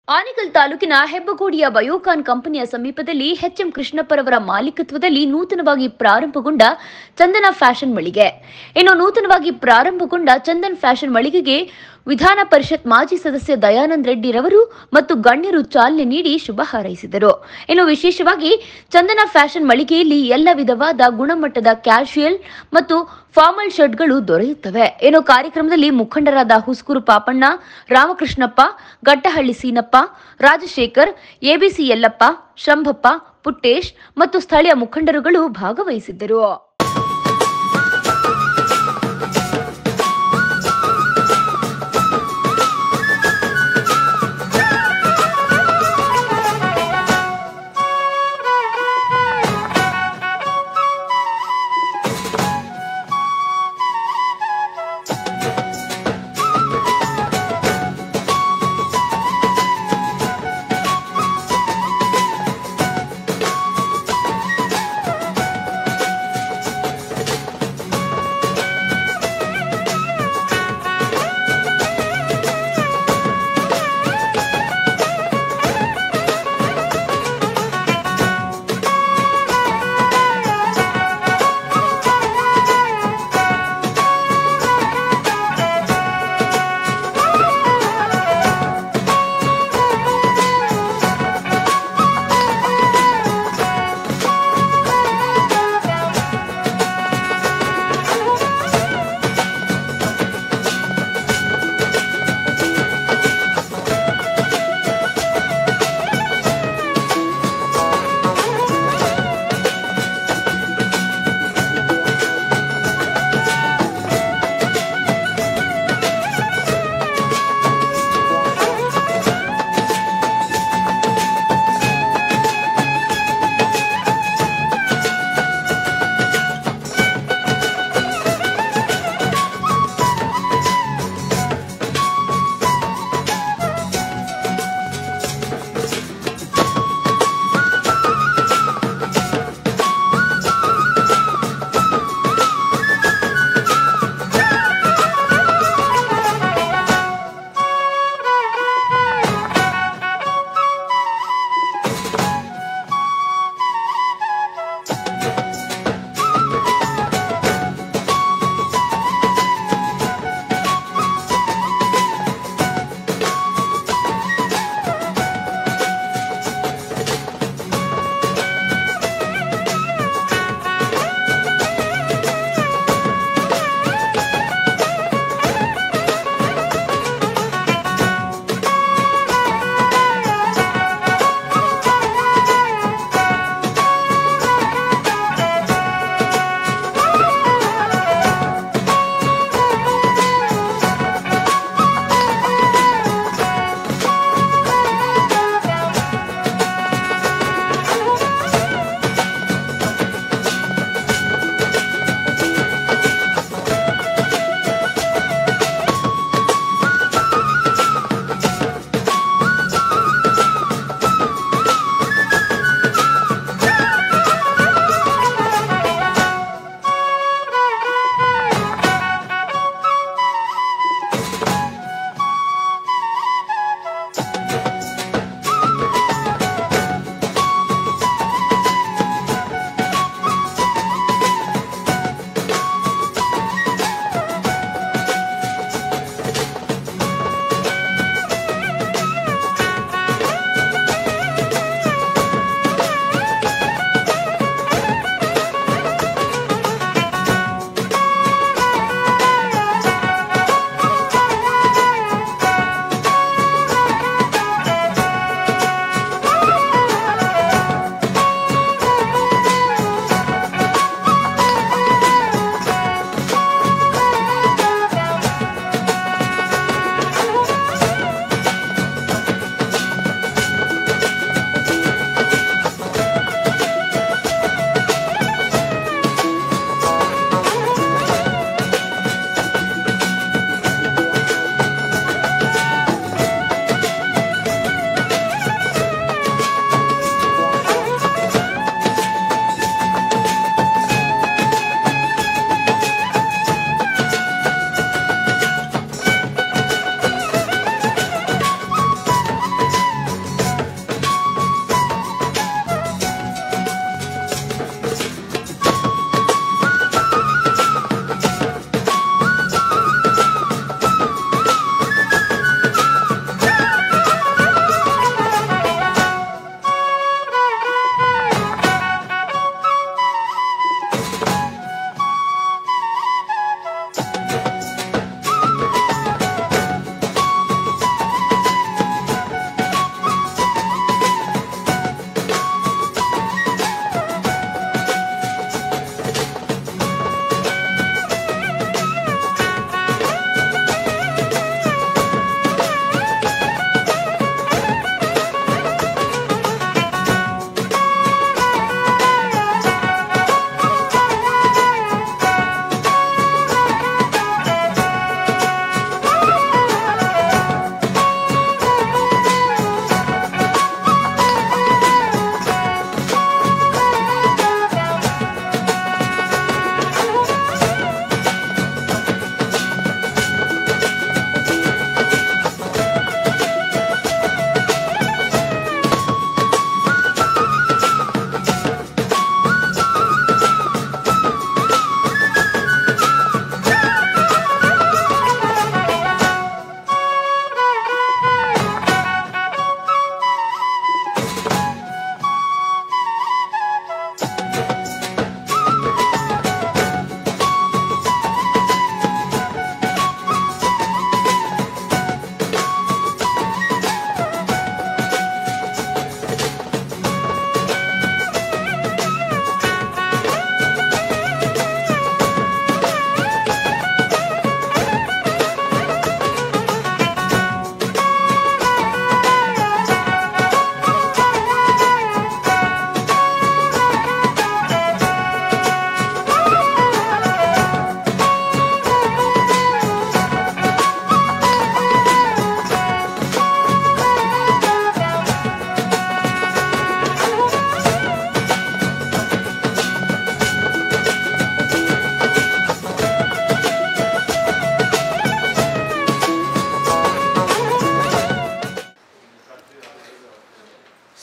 ಆನೇಕಲ್ ತಾಲೂಕಿನ ಹೆಬ್ಬಗೋಡಿಯ ಬಯೋಕಾನ್ ಕಂಪನಿಯ ಸಮೀಪದಲ್ಲಿ ಎಚ್ಎಂ ಕೃಷ್ಣಪ್ಪರವರ ಮಾಲೀಕತ್ವದಲ್ಲಿ ನೂತನವಾಗಿ ಪ್ರಾರಂಭಗೊಂಡ ಚಂದನ ಫ್ಯಾಷನ್ ಮಳಿಗೆ ಇನ್ನು ನೂತನವಾಗಿ ಪ್ರಾರಂಭಗೊಂಡ ಚಂದನ್ ಫ್ಯಾಷನ್ ಮಳಿಗೆಗೆ ವಿಧಾನ ಪರಿಷತ್ ಮಾಜಿ ಸದಸ್ಯ ದಯಾನಂದ್ ರೆಡ್ಡಿ ರವರು ಮತ್ತು ಗಣ್ಯರು ಚಾಲನೆ ನೀಡಿ ಶುಭ ಹಾರೈಸಿದರು ಇನ್ನು ವಿಶೇಷವಾಗಿ ಚಂದನ ಫ್ಯಾಷನ್ ಮಳಿಗೆಯಲ್ಲಿ ಎಲ್ಲ ವಿಧವಾದ ಗುಣಮಟ್ಟದ ಕ್ಯಾಶುಯಲ್ ಮತ್ತು ಫಾರ್ಮಲ್ ಶರ್ಟ್ಗಳು ದೊರೆಯುತ್ತವೆ ಇನ್ನು ಕಾರ್ಯಕ್ರಮದಲ್ಲಿ ಮುಖಂಡರಾದ ಹುಸ್ಕೂರು ಪಾಪಣ್ಣ ರಾಮಕೃಷ್ಣಪ್ಪ ಗಟ್ಟಹಳ್ಳಿ ಸೀನಪ್ಪ ರಾಜಶೇಖರ್ ಎಬಿಸಿ ಯಲ್ಲಪ್ಪ ಶಂಭಪ್ಪ ಪುಟ್ಟೇಶ್ ಮತ್ತು ಸ್ಥಳೀಯ ಮುಖಂಡರುಗಳು ಭಾಗವಹಿಸಿದ್ದರು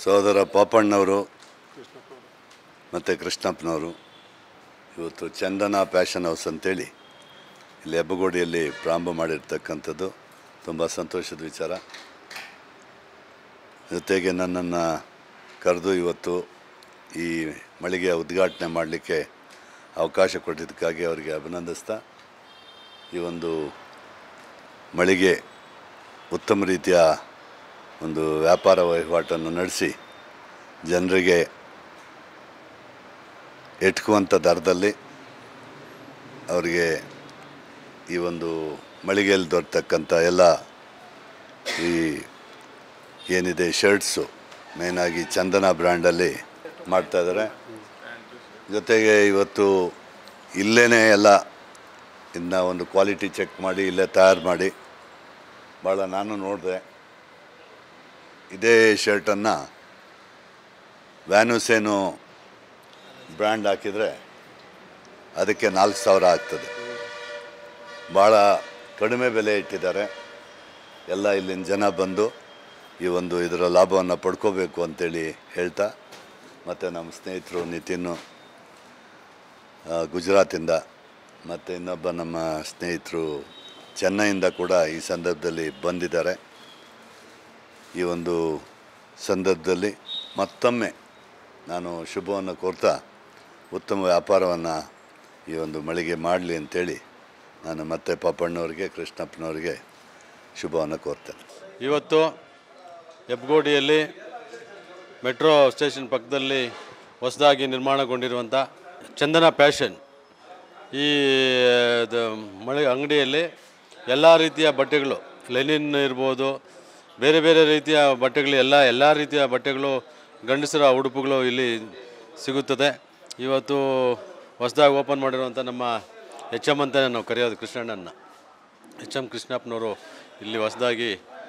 ಸಹೋದರ ಪಾಪಣ್ಣವರು ಮತ್ತು ಕೃಷ್ಣಪ್ಪನವರು ಇವತ್ತು ಚಂದನ ಪ್ಯಾಷನ್ ಹೌಸ್ ಅಂತೇಳಿ ಇಲ್ಲಿ ಹೆಬ್ಬಗೋಡಿಯಲ್ಲಿ ಪ್ರಾರಂಭ ಮಾಡಿರ್ತಕ್ಕಂಥದ್ದು ತುಂಬ ಸಂತೋಷದ ವಿಚಾರ ಜೊತೆಗೆ ನನ್ನನ್ನು ಕರೆದು ಇವತ್ತು ಈ ಮಳಿಗೆಯ ಉದ್ಘಾಟನೆ ಮಾಡಲಿಕ್ಕೆ ಅವಕಾಶ ಕೊಟ್ಟಿದ್ದಕ್ಕಾಗಿ ಅವರಿಗೆ ಅಭಿನಂದಿಸ್ತಾ ಈ ಒಂದು ಮಳಿಗೆ ಉತ್ತಮ ರೀತಿಯ ಒಂದು ವ್ಯಾಪಾರ ವಹಿವಾಟನ್ನು ನಡೆಸಿ ಜನರಿಗೆ ಎಟ್ಕುವಂಥ ದರದಲ್ಲಿ ಅವರಿಗೆ ಈ ಒಂದು ಮಳಿಗೆಯಲ್ಲಿ ದೊರೆತಕ್ಕಂಥ ಎಲ್ಲ ಈ ಏನಿದೆ ಶರ್ಟ್ಸು ಮೇಯ್ನಾಗಿ ಚಂದನ ಬ್ರ್ಯಾಂಡಲ್ಲಿ ಮಾಡ್ತಾಯಿದ್ದಾರೆ ಜೊತೆಗೆ ಇವತ್ತು ಇಲ್ಲೇ ಎಲ್ಲ ಇನ್ನು ಒಂದು ಕ್ವಾಲಿಟಿ ಚೆಕ್ ಮಾಡಿ ಇಲ್ಲೇ ತಯಾರು ಮಾಡಿ ಭಾಳ ನಾನು ನೋಡಿದೆ ಇದೇ ಶರ್ಟನ್ನು ವ್ಯಾನುಸೇನು ಬ್ರ್ಯಾಂಡ್ ಹಾಕಿದರೆ ಅದಕ್ಕೆ ನಾಲ್ಕು ಸಾವಿರ ಆಗ್ತದೆ ಭಾಳ ಕಡಿಮೆ ಬೆಲೆ ಇಟ್ಟಿದ್ದಾರೆ ಎಲ್ಲ ಇಲ್ಲಿನ ಜನ ಬಂದು ಈ ಒಂದು ಇದರ ಲಾಭವನ್ನು ಪಡ್ಕೋಬೇಕು ಅಂತೇಳಿ ಹೇಳ್ತಾ ಮತ್ತು ನಮ್ಮ ಸ್ನೇಹಿತರು ನಿತಿನ್ನು ಆ, ಗುಜರಾತಿಂದ ಮತ್ತು ಇನ್ನೊಬ್ಬ ನಮ್ಮ ಸ್ನೇಹಿತರು ಚೆನ್ನೈಯಿಂದ ಕೂಡ ಈ ಸಂದರ್ಭದಲ್ಲಿ ಬಂದಿದ್ದಾರೆ ಈ ಒಂದು ಸಂದರ್ಭದಲ್ಲಿ ಮತ್ತೊಮ್ಮೆ ನಾನು ಶುಭವನ್ನು ಕೋರ್ತಾ ಉತ್ತಮ ವ್ಯಾಪಾರವನ್ನು ಈ ಒಂದು ಮಳಿಗೆ ಮಾಡಲಿ ಅಂತೇಳಿ ನಾನು ಮತ್ತೆ ಪಾಪಣ್ಣವ್ರಿಗೆ ಕೃಷ್ಣಪ್ಪನವ್ರಿಗೆ ಶುಭವನ್ನು ಕೋರ್ತೇನೆ ಇವತ್ತು ಹೆಬ್ಗೋಡಿಯಲ್ಲಿ ಮೆಟ್ರೋ ಸ್ಟೇಷನ್ ಪಕ್ಕದಲ್ಲಿ ಹೊಸದಾಗಿ ನಿರ್ಮಾಣಗೊಂಡಿರುವಂಥ ಚಂದನ ಪ್ಯಾಷನ್ ಈ ಇದು ಮಳೆ ಅಂಗಡಿಯಲ್ಲಿ ಎಲ್ಲ ರೀತಿಯ ಬಟ್ಟೆಗಳು ಲೆನಿನ್ ಇರ್ಬೋದು ಬೇರೆ ಬೇರೆ ರೀತಿಯ ಬಟ್ಟೆಗಳು ಎಲ್ಲ ಎಲ್ಲ ರೀತಿಯ ಬಟ್ಟೆಗಳು ಗಂಡಸರ ಉಡುಪುಗಳು ಇಲ್ಲಿ ಸಿಗುತ್ತದೆ ಇವತ್ತು ಹೊಸದಾಗಿ ಓಪನ್ ಮಾಡಿರುವಂಥ ನಮ್ಮ ಎಚ್ ಎಮ್ ಅಂತಲೇ ನಾವು ಕರೆಯೋದು ಕೃಷ್ಣಣ್ಣನ ಎಚ್ ಎಮ್ ಕೃಷ್ಣಪ್ಪನವರು ಇಲ್ಲಿ ಹೊಸದಾಗಿ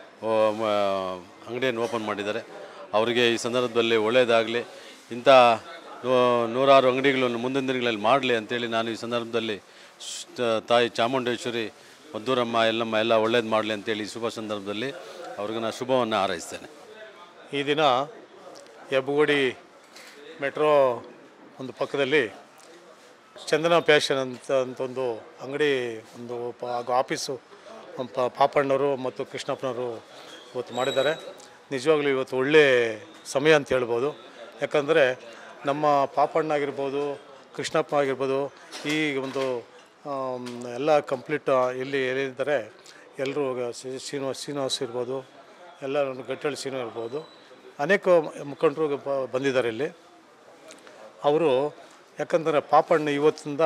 ಅಂಗಡಿಯನ್ನು ಓಪನ್ ಮಾಡಿದ್ದಾರೆ ಅವರಿಗೆ ಈ ಸಂದರ್ಭದಲ್ಲಿ ಒಳ್ಳೆಯದಾಗಲಿ ಇಂಥ ನೂ- ನೂರಾರು ಅಂಗಡಿಗಳನ್ನು ಮುಂದಿನ ದಿನಗಳಲ್ಲಿ ಮಾಡಲಿ ಅಂತೇಳಿ ನಾನು ಈ ಸಂದರ್ಭದಲ್ಲಿ ಶ- ತಾಯಿ ಚಾಮುಂಡೇಶ್ವರಿ ಮದ್ದೂರಮ್ಮ ಎಲ್ಲಮ್ಮ ಎಲ್ಲ ಒಳ್ಳೇದು ಮಾಡಲಿ ಅಂತೇಳಿ ಈ ಶುಭ ಸಂದರ್ಭದಲ್ಲಿ ಅವ್ರಿಗೆ ನಾನು ಶುಭವನ್ನು ಹಾರೈಸ್ತೇನೆ ಈ ದಿನ ಹೆಬ್ಬಗೋಡಿ ಮೆಟ್ರೋ ಒಂದು ಪಕ್ಕದಲ್ಲಿ ಚಂದನ ಪ್ಯಾಷನ್ ಅಂತ ಅಂತ ಒಂದು ಅಂಗಡಿ ಒಂದು ಪ- ಹಾಗೂ ಆಫೀಸು ಪ- ಪಾಪಣ್ಣವರು ಮತ್ತು ಕೃಷ್ಣಪ್ಪನವರು ಇವತ್ತು ಮಾಡಿದ್ದಾರೆ ನಿಜವಾಗ್ಲೂ ಇವತ್ತು ಒಳ್ಳೆ ಸಮಯ ಅಂತ ಹೇಳ್ಬೋದು ಯಾಕಂದರೆ ನಮ್ಮ ಪಾಪಣ್ಣ ಆಗಿರ್ಬೋದು ಕೃಷ್ಣಪ್ಪ ಆಗಿರ್ಬೋದು ಈ ಒಂದು ಆಮ್, ಎಲ್ಲ ಕಂಪ್ಲೀಟ್ ಎಲ್ಲಿ ಎಲ್ಲಿದ್ದಾರೆ ಎಲ್ಲರೂ ಶ್ರೀನಿವಾಸ್ ಶ್ರೀನಿವಾಸ್ ಇರ್ಬೋದು ಎಲ್ಲ ಗಟ್ಟಳ್ಳಿ ಶ್ರೀನಿವಾಸ್ ಇರ್ಬೋದು ಅನೇಕ ಮುಖಂಡರು ಬ- ಬಂದಿದ್ದಾರೆ ಇಲ್ಲಿ ಅವರು ಯಾಕಂದರೆ ಪಾಪಣ್ಣ ಇವತ್ತಿಂದ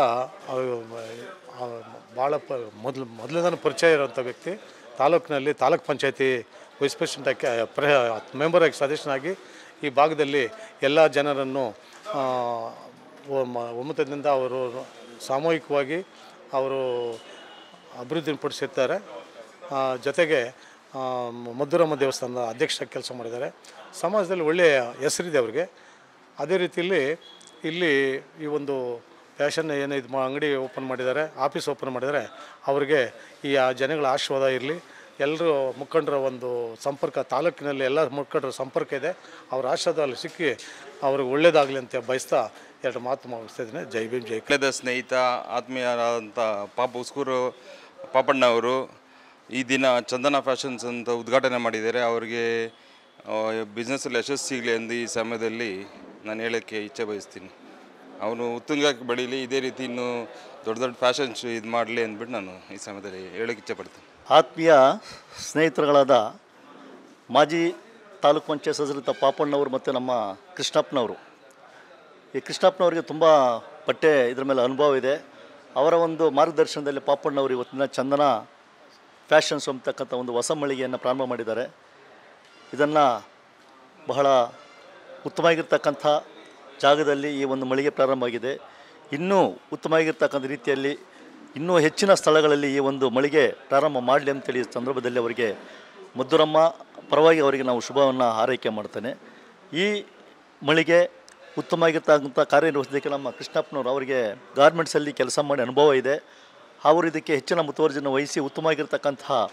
ಭಾಳ ಪ ಮೊದಲು ಮೊದಲಿಂದ ಪರಿಚಯ ಇರೋಂಥ ವ್ಯಕ್ತಿ ತಾಲೂಕಿನಲ್ಲಿ ತಾಲೂಕ್ ಪಂಚಾಯತಿ ವೈಸ್ ಪ್ರೆಸಿಡೆಂಟ್ ಆಗಿ ಪ್ರ ಮೆಂಬರ್ ಆಗಿ ಸದಸ್ಯನಾಗಿ ಈ ಭಾಗದಲ್ಲಿ ಎಲ್ಲ ಜನರನ್ನು ಆ, ಒಮ್ಮ- ಒಮ್ಮತದಿಂದ ಅವರು ಸಾಮೂಹಿಕವಾಗಿ ಅವರು ಅಭಿವೃದ್ಧಿಪಡಿಸಿರ್ತಾರೆ ಆ, ಜೊತೆಗೆ ಆ, ಮಧುರಮ್ಮ ದೇವಸ್ಥಾನದ ಅಧ್ಯಕ್ಷ ಕೆಲಸ ಮಾಡಿದ್ದಾರೆ ಸಮಾಜದಲ್ಲಿ ಒಳ್ಳೆಯ ಹೆಸರಿದೆ ಅವರಿಗೆ ಅದೇ ರೀತಿಯಲ್ಲಿ ಇಲ್ಲಿ ಈ ಒಂದು ಫ್ಯಾಷನ್ ಏನು ಇದು ಮಾ- ಅಂಗಡಿ ಓಪನ್ ಮಾಡಿದ್ದಾರೆ ಆಫೀಸ್ ಓಪನ್ ಮಾಡಿದ್ದಾರೆ ಅವರಿಗೆ ಈ ಆ ಜನಗಳ ಆಶೀರ್ವಾದ ಇರಲಿ ಎಲ್ಲರೂ ಮುಖಂಡರ ಒಂದು ಸಂಪರ್ಕ ತಾಲೂಕಿನಲ್ಲಿ ಎಲ್ಲ ಮುಖಂಡರ ಸಂಪರ್ಕ ಇದೆ ಅವರ ಆಶೀರ್ವಾದ ಅಲ್ಲಿ ಸಿಕ್ಕಿ ಅವ್ರಿಗೆ ಒಳ್ಳೇದಾಗಲಿ ಅಂತ ಬಯಸ್ತಾ ಎರಡು ಮಾತು ಮುಗಿಸ್ತಾ ಇದ್ದೀನಿ ಜೈ ಭೀಮ್ ಜೈ ಕಳೆದ ಸ್ನೇಹಿತ ಆತ್ಮೀಯರಾದಂಥ ಪಾಪ ಉಸ್ಕೂರು ಪಾಪಣ್ಣ ಅವರು ಈ ದಿನ ಚಂದನ ಫ್ಯಾಷನ್ಸ್ ಅಂತ ಉದ್ಘಾಟನೆ ಮಾಡಿದ್ದಾರೆ ಅವರಿಗೆ ಬಿಸ್ನೆಸ್ಸಲ್ಲಿ ಯಶಸ್ಸು ಸಿಗಲಿ ಎಂದು ಈ ಸಮಯದಲ್ಲಿ ನಾನು ಹೇಳೋಕ್ಕೆ ಇಚ್ಛೆ ಬಯಸ್ತೀನಿ ಅವನು ಉತ್ತುಂಗಕ್ಕೆ ಬೆಳೀಲಿ ಇದೇ ರೀತಿ ಇನ್ನೂ ದೊಡ್ಡ ದೊಡ್ಡ ಫ್ಯಾಷನ್ ಶೋ ಇದು ಮಾಡಲಿ ಅಂದ್ಬಿಟ್ಟು ನಾನು ಈ ಸಮಯದಲ್ಲಿ ಹೇಳೋಕ್ಕೆ ಇಚ್ಛೆ ಪಡ್ತೀನಿ ಆತ್ಮೀಯ ಸ್ನೇಹಿತರುಗಳಾದ ಮಾಜಿ ತಾಲೂಕು ಪಂಚಾಯತ್ ಸದಸ್ಯರಿದ್ದ ಪಾಪಣ್ಣವರು ಮತ್ತು ನಮ್ಮ ಕೃಷ್ಣಪ್ಪನವರು ಈ ಕೃಷ್ಣಪ್ಪನವರಿಗೆ ತುಂಬ ಪಟ್ಟೆ ಇದ್ರ ಮೇಲೆ ಅನುಭವ ಇದೆ ಅವರ ಒಂದು ಮಾರ್ಗದರ್ಶನದಲ್ಲಿ ಪಾಪಣ್ಣವರು ಇವತ್ತಿನ ಚಂದನ ಫ್ಯಾಷನ್ಸ್ ಅಂತಕ್ಕಂಥ ಒಂದು ಹೊಸ ಮಳಿಗೆಯನ್ನು ಪ್ರಾರಂಭ ಮಾಡಿದ್ದಾರೆ ಇದನ್ನು ಬಹಳ ಉತ್ತಮವಾಗಿರ್ತಕ್ಕಂಥ ಜಾಗದಲ್ಲಿ ಈ ಒಂದು ಮಳಿಗೆ ಪ್ರಾರಂಭ ಆಗಿದೆ ಇನ್ನೂ ಉತ್ತಮವಾಗಿರ್ತಕ್ಕಂಥ ರೀತಿಯಲ್ಲಿ ಇನ್ನೂ ಹೆಚ್ಚಿನ ಸ್ಥಳಗಳಲ್ಲಿ ಈ ಒಂದು ಮಳಿಗೆ ಪ್ರಾರಂಭ ಮಾಡಲಿ ಅಂತೇಳಿ ಈ ಸಂದರ್ಭದಲ್ಲಿ ಅವರಿಗೆ ಮಧುರಮ್ಮ ಪರವಾಗಿ ಅವರಿಗೆ ನಾವು ಶುಭವನ್ನು ಹಾರೈಕೆ ಮಾಡ್ತೇನೆ ಈ ಮಳಿಗೆ ಉತ್ತಮವಾಗಿರ್ತಕ್ಕಂಥ ಕಾರ್ಯನಿರ್ವಹಿಸೋದಕ್ಕೆ ನಮ್ಮ ಕೃಷ್ಣಪ್ಪನವರು ಅವರಿಗೆ ಗಾರ್ಮೆಂಟ್ಸಲ್ಲಿ ಕೆಲಸ ಮಾಡಿ ಅನುಭವ ಇದೆ ಅವರು ಇದಕ್ಕೆ ಹೆಚ್ಚಿನ ಮುತುವರ್ಜಿಯನ್ನು ವಹಿಸಿ ಉತ್ತಮವಾಗಿರ್ತಕ್ಕಂತಹ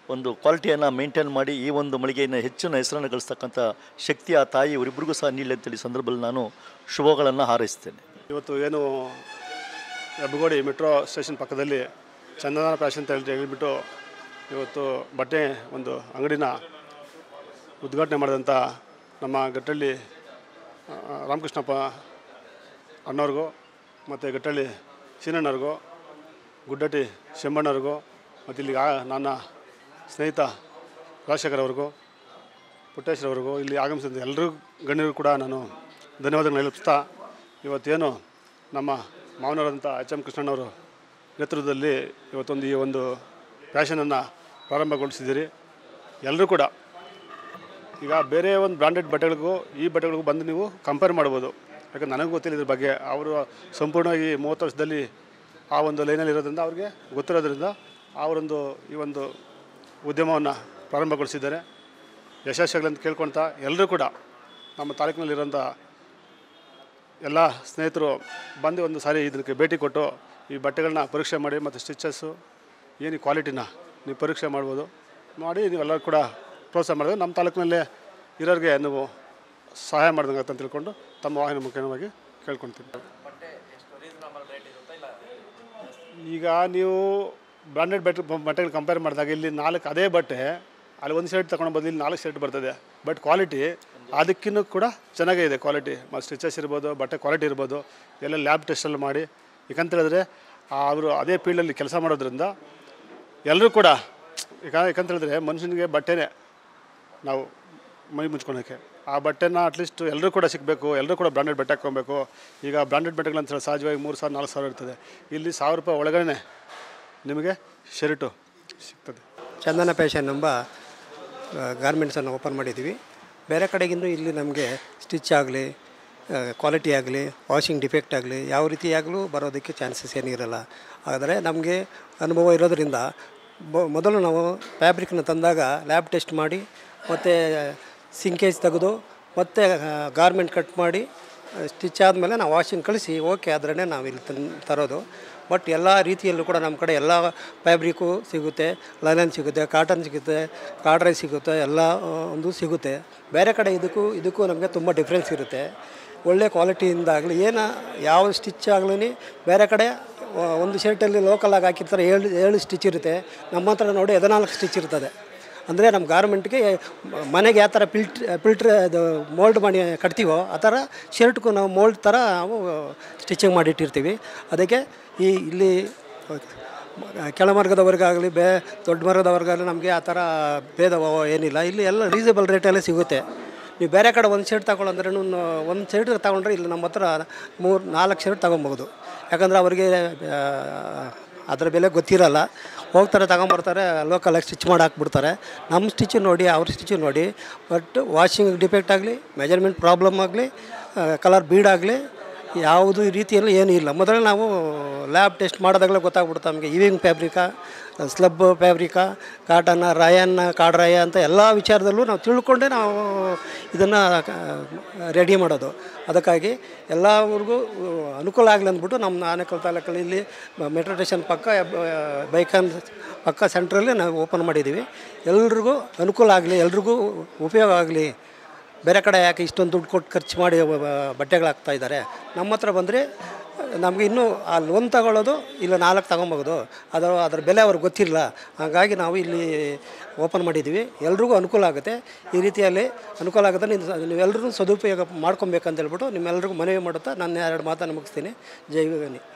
ಒಂದು ಕ್ವಾಲಿಟಿಯನ್ನು ಮೇಂಟೈನ್ ಮಾಡಿ ಈ ಒಂದು ಮಳಿಗೆಯನ್ನು ಹೆಚ್ಚಿನ ಹೆಸರನ್ನು ಗಳಿಸ್ತಕ್ಕಂಥ ಶಕ್ತಿ ಆ ತಾಯಿ ಇವರಿಬ್ಬರಿಗೂ ಸಹ ನೀಡಲಿ ಅಂತೇಳಿ ಸಂದರ್ಭದಲ್ಲಿ ನಾನು ಶುಭಗಳನ್ನು ಹಾರೈಸ್ತೇನೆ ಇವತ್ತು ಏನು ಹೆಬ್ಬಗೋಡಿ ಮೆಟ್ರೋ ಸ್ಟೇಷನ್ ಪಕ್ಕದಲ್ಲಿ ಚಂದನ ಫ್ಯಾಷನ್ ಅಂತ ಹೇಳಿ ಹೇಳ್ಬಿಟ್ಟು ಇವತ್ತು ಬಟ್ಟೆ ಒಂದು ಅಂಗಡಿನ ಉದ್ಘಾಟನೆ ಮಾಡಿದಂಥ ನಮ್ಮ ಗಟ್ಟಳ್ಳಿ ಆ, ರಾಮಕೃಷ್ಣಪ್ಪ ಅಣ್ಣವ್ರಿಗೂ ಮತ್ತು ಗಟ್ಟಳ್ಳಿ ಸೀನಣ್ಣವ್ರಿಗೂ ಗುಡ್ಡಟ್ಟಿ ಶೆಮ್ಮಣ್ಣವ್ರಿಗೂ ಮತ್ತು ಇಲ್ಲಿಗೆ ಆ- ನನ್ನ ಸ್ನೇಹಿತ ರಾಜಶೇಖರ್ ಅವ್ರಿಗೂ ಪುಟ್ಟೇಶ್ವರವ್ರಿಗೂ ಇಲ್ಲಿ ಆಗಮಿಸಿದ ಎಲ್ಲರೂ ಗಣ್ಯರು ಕೂಡ ನಾನು ಧನ್ಯವಾದಗಳನ್ನ ಹೇಳುತ್ತಾ ಇವತ್ತೇನು ನಮ್ಮ ಮಾವನವರಂಥ ಎಚ್ ಎಂ ಕೃಷ್ಣಣ್ಣವರು ನೇತೃತ್ವದಲ್ಲಿ ಇವತ್ತೊಂದು ಈ ಒಂದು ಫ್ಯಾಷನನ್ನು ಪ್ರಾರಂಭಗೊಳಿಸಿದ್ದೀರಿ ಎಲ್ಲರೂ ಕೂಡ ಈಗ ಬೇರೆ ಒಂದು ಬ್ರಾಂಡೆಡ್ ಬಟ್ಟೆಗಳಿಗೂ ಈ ಬಟ್ಟೆಗಳಿಗೂ ಬಂದು ನೀವು ಕಂಪೇರ್ ಮಾಡ್ಬೋದು ಯಾಕಂದ್ರೆ ನನಗೂ ಗೊತ್ತಿಲ್ಲ ಇದ್ರ ಬಗ್ಗೆ ಅವರು ಸಂಪೂರ್ಣವಾಗಿ ಮೂವತ್ತು ವರ್ಷದಲ್ಲಿ ಆ ಒಂದು ಲೈನಲ್ಲಿ ಇರೋದ್ರಿಂದ ಅವ್ರಿಗೆ ಗೊತ್ತಿರೋದ್ರಿಂದ ಅವರೊಂದು ಈ ಒಂದು ಉದ್ಯಮವನ್ನು ಪ್ರಾರಂಭಗೊಳಿಸಿದ್ದಾರೆ ಯಶಸ್ವಿಗಳಂತ ಅಂತ ಕೇಳ್ಕೊಳ್ತಾ ಎಲ್ಲರೂ ಕೂಡ ನಮ್ಮ ತಾಲೂಕಿನಲ್ಲಿರೋಂಥ ಎಲ್ಲ ಸ್ನೇಹಿತರು ಬಂದು ಒಂದು ಸಾರಿ ಇದಕ್ಕೆ ಭೇಟಿ ಕೊಟ್ಟು ಈ ಬಟ್ಟೆಗಳನ್ನ ಪರೀಕ್ಷೆ ಮಾಡಿ ಮತ್ತು ಸ್ಟಿಚಸ್ಸು ಏನು ಈ ಕ್ವಾಲಿಟಿನ ನೀವು ಪರೀಕ್ಷೆ ಮಾಡ್ಬೋದು ಮಾಡಿ ನೀವೆಲ್ಲರೂ ಕೂಡ ಪ್ರೋತ್ಸಾಹ ಮಾಡಿದ್ರೆ ನಮ್ಮ ತಾಲೂಕಿನಲ್ಲೇ ಇರೋರಿಗೆ ನೀವು ಸಹಾಯ ಮಾಡಿದಂಗೆ ಅಂತ ತಿಳ್ಕೊಂಡು ತಮ್ಮ ವಾಹಿನಿ ಮುಖ್ಯವಾಗಿ ಕೇಳ್ಕೊಳ್ತೀನಿ ಈಗ ನೀವು ಬ್ರಾಂಡೆಡ್ ಬಟ್ಟೆ ಬಟ್ಟೆಗಳು ಕಂಪೇರ್ ಮಾಡಿದಾಗ ಇಲ್ಲಿ ನಾಲ್ಕು ಅದೇ ಬಟ್ಟೆ ಅಲ್ಲಿ ಒಂದು ಶರ್ಟ್ ತೊಗೊಂಡು ಬದಲು ಇಲ್ಲಿ ನಾಲ್ಕು ಶರ್ಟ್ ಬರ್ತದೆ ಬಟ್ ಕ್ವಾಲಿಟಿ ಅದಕ್ಕಿನ್ನೂ ಕೂಡ ಚೆನ್ನಾಗೇ ಇದೆ ಕ್ವಾಲಿಟಿ ಮತ್ತು ಸ್ಟಿಚಸ್ ಇರ್ಬೋದು ಬಟ್ಟೆ ಕ್ವಾಲಿಟಿ ಇರ್ಬೋದು ಎಲ್ಲ ಲ್ಯಾಬ್ ಟೆಸ್ಟಲ್ಲಿ ಮಾಡಿ ಯಾಕಂತ ಹೇಳಿದ್ರೆ ಅವರು ಅದೇ ಫೀಲ್ಡಲ್ಲಿ ಕೆಲಸ ಮಾಡೋದ್ರಿಂದ ಎಲ್ಲರೂ ಕೂಡ ಈಗ ಯಾಕಂತ ಹೇಳಿದ್ರೆ ಮನುಷ್ಯನಿಗೆ ಬಟ್ಟೆನೇ ನಾವು ಮೈ ಮುಚ್ಕೊಳಕ್ಕೆ ಆ ಬಟ್ಟೆನ ಅಟ್ಲೀಸ್ಟ್ ಎಲ್ಲರೂ ಕೂಡ ಸಿಗಬೇಕು ಎಲ್ಲರೂ ಕೂಡ ಬ್ರಾಂಡೆಡ್ ಬಟ್ಟೆ ಹಾಕ್ಕೊಬೇಕು ಈಗ ಬ್ರಾಂಡೆಡ್ ಬಟ್ಟೆಗಳಂತ ಹೇಳಿ ಸಹಜವಾಗಿ ಮೂರು ಸಾವಿರ ನಾಲ್ಕು ಸಾವಿರ ಇರ್ತದೆ ಇಲ್ಲಿ ಸಾವಿರ ರೂಪಾಯಿ ಒಳಗಡೆ ನಿಮಗೆ ಶರ್ಟು ಸಿಗ್ತದೆ ಚಂದನ ಫ್ಯಾಷನ್ ಎಂಬ ಗಾರ್ಮೆಂಟ್ಸನ್ನು ಓಪನ್ ಮಾಡಿದ್ದೀವಿ ಬೇರೆ ಕಡೆಗಿಂತ ಇಲ್ಲಿ ನಮಗೆ ಸ್ಟಿಚ್ ಆಗಲಿ ಕ್ವಾಲಿಟಿ ಆಗಲಿ ವಾಷಿಂಗ್ ಡಿಫೆಕ್ಟ್ ಆಗಲಿ ಯಾವ ರೀತಿಯಾಗಲೂ ಬರೋದಕ್ಕೆ ಚಾನ್ಸಸ್ ಏನಿರಲ್ಲ ಆದರೆ ನಮಗೆ ಅನುಭವ ಇರೋದರಿಂದ ಬ ಮೊದಲು ನಾವು ಫ್ಯಾಬ್ರಿಕ್ನ ತಂದಾಗ ಲ್ಯಾಬ್ ಟೆಸ್ಟ್ ಮಾಡಿ ಮತ್ತು ಸಿಂಕೇಜ್ ತೆಗೆದು ಮತ್ತು ಗಾರ್ಮೆಂಟ್ ಕಟ್ ಮಾಡಿ ಸ್ಟಿಚ್ ಆದಮೇಲೆ ನಾವು ವಾಷಿಂಗ್ ಕಳಿಸಿ ಓಕೆ ಆದ್ರೇ ನಾವು ಇಲ್ಲಿ ತನ್ ತರೋದು ಬಟ್ ಎಲ್ಲ ರೀತಿಯಲ್ಲೂ ಕೂಡ ನಮ್ಮ ಕಡೆ ಎಲ್ಲ ಫ್ಯಾಬ್ರಿಕ್ಕು ಸಿಗುತ್ತೆ ಲೈನನ್ ಸಿಗುತ್ತೆ ಕಾಟನ್ ಸಿಗುತ್ತೆ ಕಾಡ್ರೈ ಸಿಗುತ್ತೆ ಎಲ್ಲ ಆ, ಒಂದು ಸಿಗುತ್ತೆ ಬೇರೆ ಕಡೆ ಇದಕ್ಕೂ ಇದಕ್ಕೂ ನಮಗೆ ತುಂಬ ಡಿಫ್ರೆನ್ಸ್ ಇರುತ್ತೆ ಒಳ್ಳೆ ಕ್ವಾಲಿಟಿಯಿಂದಾಗಲಿ ಏನು ಯಾವ ಸ್ಟಿಚ್ ಆಗಲಿ ಬೇರೆ ಕಡೆ ಆ, ಒಂದು ಶರ್ಟಲ್ಲಿ ಲೋಕಲಾಗಿ ಹಾಕಿರ್ತಾರೆ ಏಳು ಏಳು ಸ್ಟಿಚ್ ಇರುತ್ತೆ ನಮ್ಮ ಹತ್ರ ನೋಡಿ ಹದಿನಾಲ್ಕು ಸ್ಟಿಚ್ ಇರ್ತದೆ ಅಂದರೆ ನಮ್ಮ ಗಾರ್ಮೆಂಟ್ಗೆ ಮನೆಗೆ ಯಾವ ಥರ ಫಿಲ್ಟ್ರ್ ಫಿಲ್ಟ್ರ್ ಅದು ಮೋಲ್ಡ್ ಮಾಡಿ ಕಟ್ತೀವೋ ಆ ಥರ ಶರ್ಟ್ಗೂ ನಾವು ಮೋಲ್ಡ್ ಥರ ನಾವು ಸ್ಟಿಚಿಂಗ್ ಮಾಡಿಟ್ಟಿರ್ತೀವಿ ಅದಕ್ಕೆ ಈ ಇಲ್ಲಿ ಕೆಳಮಾರ್ಗದವರಿಗಾಗಲಿ ಬೇ ದೊಡ್ಡ ಮಾರ್ಗದವ್ರಿಗಾಗಲಿ ನಮಗೆ ಆ ಥರ ಭೇದ ಭಾವ ಏನಿಲ್ಲ ಇಲ್ಲಿ ಎಲ್ಲ ರೀಸನಬಲ್ ರೇಟಲ್ಲೇ ಸಿಗುತ್ತೆ ನೀವು ಬೇರೆ ಕಡೆ ಒಂದು ಶರ್ಟ್ ತಗೊಳ್ಳಂದ್ರೆ ಒಂದು ಶರ್ಟ್ ತಗೊಂಡ್ರೆ ಇಲ್ಲಿ ನಮ್ಮ ಹತ್ರ ಮೂರು ನಾಲ್ಕು ಶರ್ಟ್ ತೊಗೊಬೋದು ಯಾಕಂದರೆ ಅವರಿಗೆ ಅದರ ಬೆಲೆ ಗೊತ್ತಿರಲ್ಲ ಹೋಗ್ತಾರೆ ತಗೊಂಬರ್ತಾರೆ ಲೋಕಲಾಗಿ ಸ್ಟಿಚ್ ಮಾಡಿ ಹಾಕ್ಬಿಡ್ತಾರೆ ನಮ್ಮ ಸ್ಟಿಚ್ ನೋಡಿ ಅವ್ರ ಸ್ಟಿಚ್ ನೋಡಿ ಬಟ್ ವಾಷಿಂಗ್ ಡಿಫೆಕ್ಟ್ ಆಗಲಿ ಮೆಜರ್ಮೆಂಟ್ ಪ್ರಾಬ್ಲಮ್ ಆಗಲಿ ಕಲರ್ ಬೀಡಾಗಲಿ ಯಾವುದು ರೀತಿಯಲ್ಲಿ ಏನೂ ಇಲ್ಲ ಮೊದಲು ನಾವು ಲ್ಯಾಬ್ ಟೆಸ್ಟ್ ಮಾಡಿದಾಗಲೇ ಗೊತ್ತಾಗ್ಬಿಡುತ್ತೆ ನಮಗೆ ಇವಿಂಗ್ ಫ್ಯಾಬ್ರಿಕಾ ಸ್ಲಬ್ ಫ್ಯಾಬ್ರಿಕಾ ಕಾಟನ್ನ ರಾಯನ್ನ ಕಾಡ್ರಾಯ ಅಂತ ಎಲ್ಲ ವಿಚಾರದಲ್ಲೂ ನಾವು ತಿಳ್ಕೊಂಡೇ ನಾವು ಇದನ್ನು ರೆಡಿ ಮಾಡೋದು ಅದಕ್ಕಾಗಿ ಎಲ್ಲರಿಗೂ ಅನುಕೂಲ ಆಗಲಿ ಅಂದ್ಬಿಟ್ಟು ನಮ್ಮ ಆನೇಕಲ್ ತಾಲೂಕಲ್ಲಿ ಇಲ್ಲಿ ಮೆಟ್ರೋ ಸ್ಟೇಷನ್ ಪಕ್ಕ ಬೈಕನ್ ಪಕ್ಕ ಸೆಂಟ್ರಲ್ಲಿ ನಾವು ಓಪನ್ ಮಾಡಿದ್ದೀವಿ ಎಲ್ರಿಗೂ ಅನುಕೂಲ ಆಗಲಿ ಎಲ್ರಿಗೂ ಉಪಯೋಗ ಆಗಲಿ ಬೇರೆ ಕಡೆ ಯಾಕೆ ಇಷ್ಟೊಂದು ದುಡ್ಡು ಕೊಟ್ಟು ಖರ್ಚು ಮಾಡಿ ಬಟ್ಟೆಗಳು ಹಾಕ್ತಾ ಇದ್ದಾರೆ ನಮ್ಮ ಹತ್ರ ಬಂದರೆ ನಮಗೆ ಇನ್ನೂ ಅಲ್ಲಿ ಒಂದು ತಗೊಳ್ಳೋದು ಇಲ್ಲ ನಾಲ್ಕು ತಗೊಬೋದು ಅದರ ಅದರ ಬೆಲೆ ಅವ್ರಿಗೆ ಗೊತ್ತಿಲ್ಲ ಹಾಗಾಗಿ ನಾವು ಇಲ್ಲಿ ಓಪನ್ ಮಾಡಿದ್ದೀವಿ ಎಲ್ರಿಗೂ ಅನುಕೂಲ ಆಗುತ್ತೆ ಈ ರೀತಿಯಲ್ಲಿ ಅನುಕೂಲ ಆಗುತ್ತೆ ನೀವು ನೀವೆಲ್ಲರೂ ಸದುಪಯೋಗ ಮಾಡ್ಕೊಬೇಕಂತ ಹೇಳ್ಬಿಟ್ಟು ನಿಮ್ಮೆಲ್ಲರಿಗೂ ಮನವಿ ಮಾಡುತ್ತಾ ನಾನು ಎರಡು ಮಾತನ್ನು ಮುಗಿಸ್ತೀನಿ ಜೈ ವಿವೇನಿ